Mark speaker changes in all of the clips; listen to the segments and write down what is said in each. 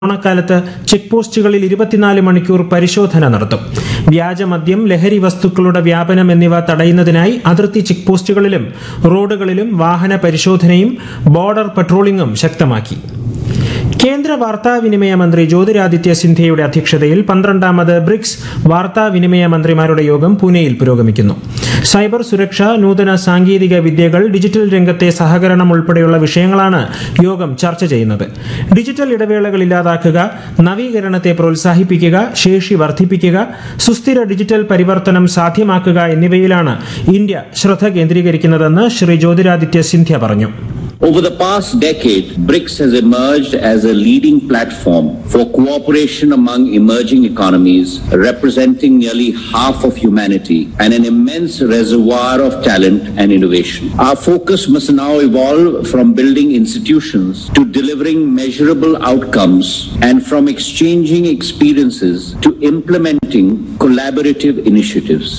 Speaker 1: ഓണക്കാലത്ത് ചെക്ക് പോസ്റ്റുകളിൽ ഇരുപത്തിനാല് മണിക്കൂർ പരിശോധന നടത്തും വ്യാജമദ്യം ലഹരി വസ്തുക്കളുടെ വ്യാപനം എന്നിവ തടയുന്നതിനായി അതിർത്തി ചെക്ക് പോസ്റ്റുകളിലും റോഡുകളിലും വാഹന പരിശോധനയും ബോർഡർ പട്രോളിംഗും ശക്തമാക്കി കേന്ദ്ര വാർത്താവിനിമയ മന്ത്രി ജ്യോതിരാദിത്യ സിന്ധ്യയുടെ അധ്യക്ഷതയിൽ പന്ത്രണ്ടാമത് ബ്രിക്സ് വാർത്താവിനിമയ മന്ത്രിമാരുടെ യോഗം പൂനെയിൽ പുരോഗമിക്കുന്നു സൈബർ സുരക്ഷ നൂതന സാങ്കേതിക വിദ്യകൾ ഡിജിറ്റൽ രംഗത്തെ സഹകരണം ഉൾപ്പെടെയുള്ള വിഷയങ്ങളാണ് യോഗം ചർച്ച ചെയ്യുന്നത് ഡിജിറ്റൽ ഇടവേളകൾ ഇല്ലാതാക്കുക നവീകരണത്തെ പ്രോത്സാഹിപ്പിക്കുക ശേഷി വർദ്ധിപ്പിക്കുക സുസ്ഥിര ഡിജിറ്റൽ പരിവർത്തനം സാധ്യമാക്കുക എന്നിവയിലാണ് ഇന്ത്യ ശ്രദ്ധ കേന്ദ്രീകരിക്കുന്നതെന്ന് ശ്രീ ജ്യോതിരാദിത്യ സിന്ധ്യ പറഞ്ഞു
Speaker 2: Over the past decade, BRICS has emerged as a leading platform for cooperation among emerging economies, representing nearly half of humanity and an immense reservoir of talent and innovation. Our focus must now evolve from building institutions to delivering measurable outcomes and from exchanging experiences to implementing collaborative initiatives.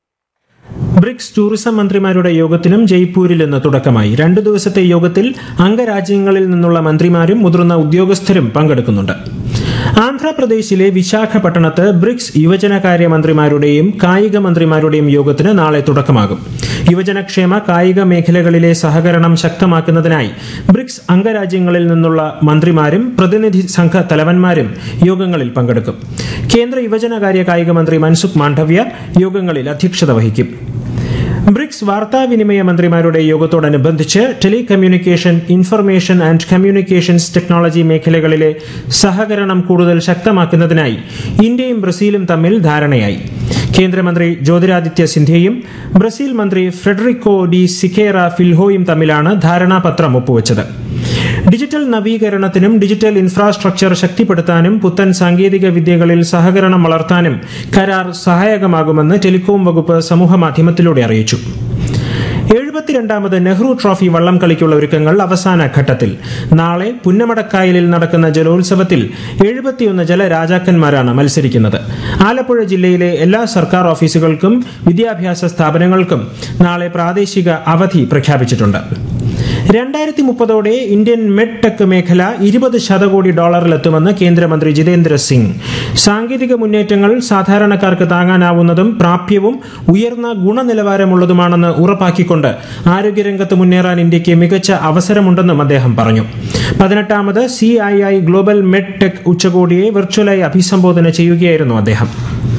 Speaker 1: BRICS tourism മന്ത്രിമാരുടെ യോഗത്തിനും ജയ്പൂരിൽ ഇന്ന് തുടക്കമായി രണ്ടു ദിവസത്തെ യോഗത്തിൽ അംഗരാജ്യങ്ങളിൽ നിന്നുള്ള മന്ത്രിമാരും മുതിർന്ന ഉദ്യോഗസ്ഥരും പങ്കെടുക്കുന്നുണ്ട് ആന്ധ്രാപ്രദേശിലെ വിശാഖപട്ടണത്ത് ബ്രിക്സ് യുവജനകാര്യ മന്ത്രിമാരുടെയും കായിക മന്ത്രിമാരുടെയും യോഗത്തിന് നാളെ തുടക്കമാകും യുവജനക്ഷേമ കായിക മേഖലകളിലെ സഹകരണം ശക്തമാക്കുന്നതിനായി ബ്രിക്സ് അംഗരാജ്യങ്ങളിൽ നിന്നുള്ള മന്ത്രിമാരും പ്രതിനിധി സംഘ തലവന്മാരും യോഗങ്ങളിൽ പങ്കെടുക്കും കേന്ദ്ര യുവജനകാര്യ കായിക മന്ത്രി മൻസുഖ് മാണ്ഡവ്യ യോഗങ്ങളിൽ അധ്യക്ഷത വഹിക്കും ബ്രിക്സ് വാർത്താവിനിമയ മന്ത്രിമാരുടെ യോഗത്തോടനുബന്ധിച്ച് telecommunication information and communications technology മേഖലകളിലെ സഹകരണം കൂടുതൽ ശക്തമാക്കുന്നതിനായി ഇന്ത്യയും ബ്രസീലും തമ്മിൽ ധാരണയായി കേന്ദ്രമന്ത്രി ജ്യോതിരാദിത്യ സിന്ധ്യയും ബ്രസീൽ മന്ത്രി ഫ്രെഡറിക്കോ ഡി സിക്കേറ ഫിൽഹോയും തമ്മിലാണ് ധാരണാപത്രം ഒപ്പുവച്ചത് ഡിജിറ്റൽ നവീകരണത്തിനും ഡിജിറ്റൽ ഇൻഫ്രാസ്ട്രക്ചർ ശക്തിപ്പെടുത്താനും പുത്തൻ സാങ്കേതിക വിദ്യകളിൽ സഹകരണം വളർത്താനും കരാർ സഹായകമാകുമെന്ന് ടെലികോം വകുപ്പ് സമൂഹമാധ്യമത്തിലൂടെ അറിയിച്ചു എഴുപത്തിരണ്ടാമത് നെഹ്റു ട്രോഫി വള്ളം കളിക്കുള്ള ഒരുക്കങ്ങൾ അവസാന ഘട്ടത്തിൽ നാളെ പുന്നമടക്കായലിൽ നടക്കുന്ന ജലോത്സവത്തിൽ എഴുപത്തിയൊന്ന് ജലരാജാക്കന്മാരാണ് മത്സരിക്കുന്നത് ആലപ്പുഴ ജില്ലയിലെ എല്ലാ സർക്കാർ ഓഫീസുകൾക്കും വിദ്യാഭ്യാസ സ്ഥാപനങ്ങൾക്കും നാളെ പ്രാദേശിക അവധി പ്രഖ്യാപിച്ചിട്ടുണ്ട് രണ്ടായിരത്തി മുപ്പതോടെ ഇന്ത്യൻ മെഡ് ടെക് മേഖല ഇരുപത് ശതകോടി ഡോളറിലെത്തുമെന്ന് കേന്ദ്രമന്ത്രി ജിതേന്ദ്ര സിംഗ് സാങ്കേതിക മുന്നേറ്റങ്ങൾ സാധാരണക്കാർക്ക് താങ്ങാനാവുന്നതും പ്രാപ്യവും ഉയർന്ന ഗുണനിലവാരമുള്ളതുമാണെന്ന് ഉറപ്പാക്കിക്കൊണ്ട് ആരോഗ്യരംഗത്ത് മുന്നേറാൻ ഇന്ത്യക്ക് മികച്ച അവസരമുണ്ടെന്നും അദ്ദേഹം പറഞ്ഞു പതിനെട്ടാമത് C I I global med tech ഉച്ചകോടിയെ വെർച്വലായി അഭിസംബോധന ചെയ്യുകയായിരുന്നു അദ്ദേഹം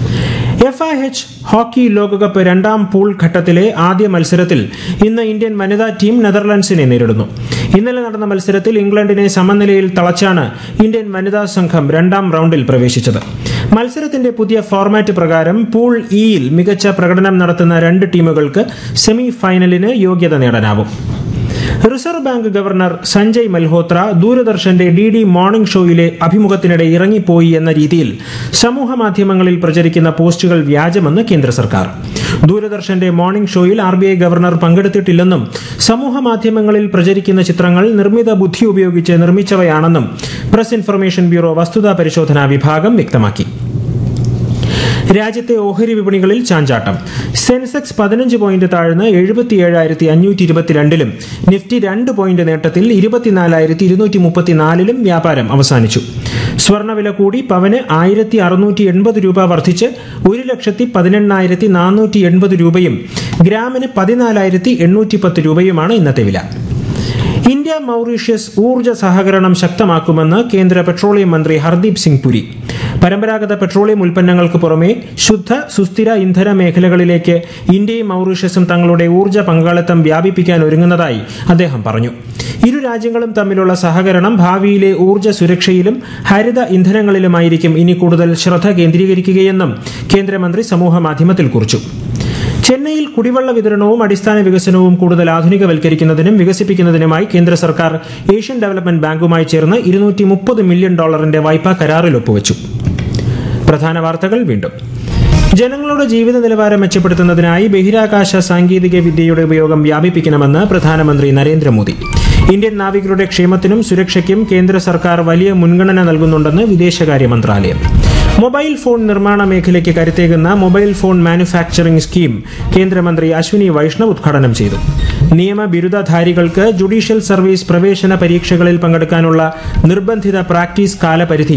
Speaker 1: എഫ് ഐ എച്ച് ഹോക്കി ലോകകപ്പ് രണ്ടാം പൂൾ ഘട്ടത്തിലെ ആദ്യ മത്സരത്തിൽ ഇന്ന് ഇന്ത്യൻ വനിതാ ടീം നെതർലൻഡ്സിനെ നേരിടുന്നു ഇന്നലെ നടന്ന മത്സരത്തിൽ ഇംഗ്ലണ്ടിനെ സമനിലയിൽ തളച്ചാണ് ഇന്ത്യൻ വനിതാ സംഘം രണ്ടാം റൗണ്ടിൽ പ്രവേശിച്ചത് മത്സരത്തിന്റെ പുതിയ ഫോർമാറ്റ് പ്രകാരം പൂൾ ഇയിൽ മികച്ച പ്രകടനം നടത്തുന്ന രണ്ട് ടീമുകൾക്ക് സെമി ഫൈനലിന് യോഗ്യത നേടാനാവും reserve bank governor Sanjay Malhotra ദൂരദർശന്റെ ഡി ഡി മോർണിംഗ് ഷോയിലെ അഭിമുഖത്തിനിടെ ഇറങ്ങിപ്പോയി എന്ന രീതിയിൽ സമൂഹ മാധ്യമങ്ങളിൽ പ്രചരിക്കുന്ന പോസ്റ്റുകൾ വ്യാജമെന്ന് കേന്ദ്ര സർക്കാർ ദൂരദർശന്റെ മോർണിംഗ് ഷോയിൽ ആർ ബി ഐ ഗവർണർ പങ്കെടുത്തിട്ടില്ലെന്നും സമൂഹ മാധ്യമങ്ങളിൽ പ്രചരിക്കുന്ന ചിത്രങ്ങൾ നിർമ്മിത ബുദ്ധി ഉപയോഗിച്ച് നിർമ്മിച്ചവയാണെന്നും പ്രസ് ഇൻഫർമേഷൻ ബ്യൂറോ വസ്തുതാ പരിശോധനാ വിഭാഗം വ്യക്തമാക്കി രാജ്യത്തെ ഓഹരി വിപണികളിൽ ചാഞ്ചാട്ടം സെൻസെക്സ് പതിനഞ്ച് പോയിന്റ് താഴ്ന്ന് എഴുപത്തിയേഴായിരത്തി അഞ്ഞൂറ്റി ഇരുപത്തിരണ്ടിലും നിഫ്റ്റി രണ്ട് പോയിന്റ് നേട്ടത്തിൽ ഇരുപത്തിനാലായിരത്തി ഇരുന്നൂറ്റി മുപ്പത്തിനാലിലും വ്യാപാരം അവസാനിച്ചു സ്വർണ്ണവില കൂടി പവന് ആയിരത്തി അറുന്നൂറ്റി എൺപത് രൂപ വർദ്ധിച്ച് ഒരു ലക്ഷത്തി പതിനെണ്ണായിരത്തി നാനൂറ്റി എൺപത് രൂപയും ഗ്രാമിന് പതിനാലായിരത്തി എണ്ണൂറ്റി പത്ത് രൂപയുമാണ് ഇന്നത്തെ വില ഇന്ത്യ മൗറീഷ്യസ് ഊർജ്ജ സഹകരണം ശക്തമാക്കുമെന്ന് കേന്ദ്ര പെട്രോളിയം മന്ത്രി ഹർദീപ് സിംഗ് പുരി പരമ്പരാഗത പെട്രോളിയം ഉൽപ്പന്നങ്ങൾക്ക് പുറമെ ശുദ്ധ സുസ്ഥിര ഇന്ധന മേഖലകളിലേക്ക് ഇന്ത്യയും മൗറീഷ്യസും തങ്ങളുടെ ഊർജ്ജ പങ്കാളിത്തം വ്യാപിപ്പിക്കാൻ ഒരുങ്ങുന്നതായി അദ്ദേഹം പറഞ്ഞു ഇരു രാജ്യങ്ങളും തമ്മിലുള്ള സഹകരണം ഭാവിയിലെ ഊർജ്ജ സുരക്ഷയിലും ഹരിത ഇന്ധനങ്ങളിലുമായിരിക്കും ഇനി കൂടുതൽ ശ്രദ്ധ കേന്ദ്രീകരിക്കുകയെന്നും കേന്ദ്രമന്ത്രി സമൂഹ മാധ്യമത്തിൽ കുറിച്ചു ചെന്നൈയിൽ കുടിവെള്ള വിതരണവും അടിസ്ഥാന വികസനവും കൂടുതൽ ആധുനികവൽക്കരിക്കുന്നതിനും വികസിപ്പിക്കുന്നതിനുമായി കേന്ദ്ര സർക്കാർ ഏഷ്യൻ ഡെവലപ്മെന്റ് ബാങ്കുമായി ചേർന്ന് ഇരുന്നൂറ്റി മുപ്പത് മില്യൺ ഡോളറിന്റെ വായ്പാ കരാറിൽ ഒപ്പുവച്ചു പ്രധാന വാർത്തകൾ വീണ്ടും ജനങ്ങളുടെ ജീവിത നിലവാരം മെച്ചപ്പെടുത്തുന്നതിനായി ബഹിരാകാശ സാങ്കേതിക വിദ്യയുടെ ഉപയോഗം വ്യാപിപ്പിക്കണമെന്ന് പ്രധാനമന്ത്രി നരേന്ദ്രമോദി ഇന്ത്യൻ നാവികരുടെ ക്ഷേമത്തിനും സുരക്ഷയ്ക്കും കേന്ദ്ര സർക്കാർ വലിയ മുൻഗണന നൽകുന്നുണ്ടെന്ന് വിദേശകാര്യ മന്ത്രാലയം മൊബൈൽ ഫോൺ നിർമ്മാണ മേഖലയ്ക്ക് കരുത്തേകുന്ന മൊബൈൽ ഫോൺ മാനുഫാക്ചറിംഗ് സ്കീം കേന്ദ്രമന്ത്രി അശ്വിനി വൈഷ്ണവ് ഉദ്ഘാടനം ചെയ്തു നിയമ ബിരുദധാരികൾക്ക് ജുഡീഷ്യൽ സർവീസ് പ്രവേശന പരീക്ഷകളിൽ പങ്കെടുക്കാനുള്ള നിർബന്ധിത പ്രാക്ടീസ് കാലപരിധി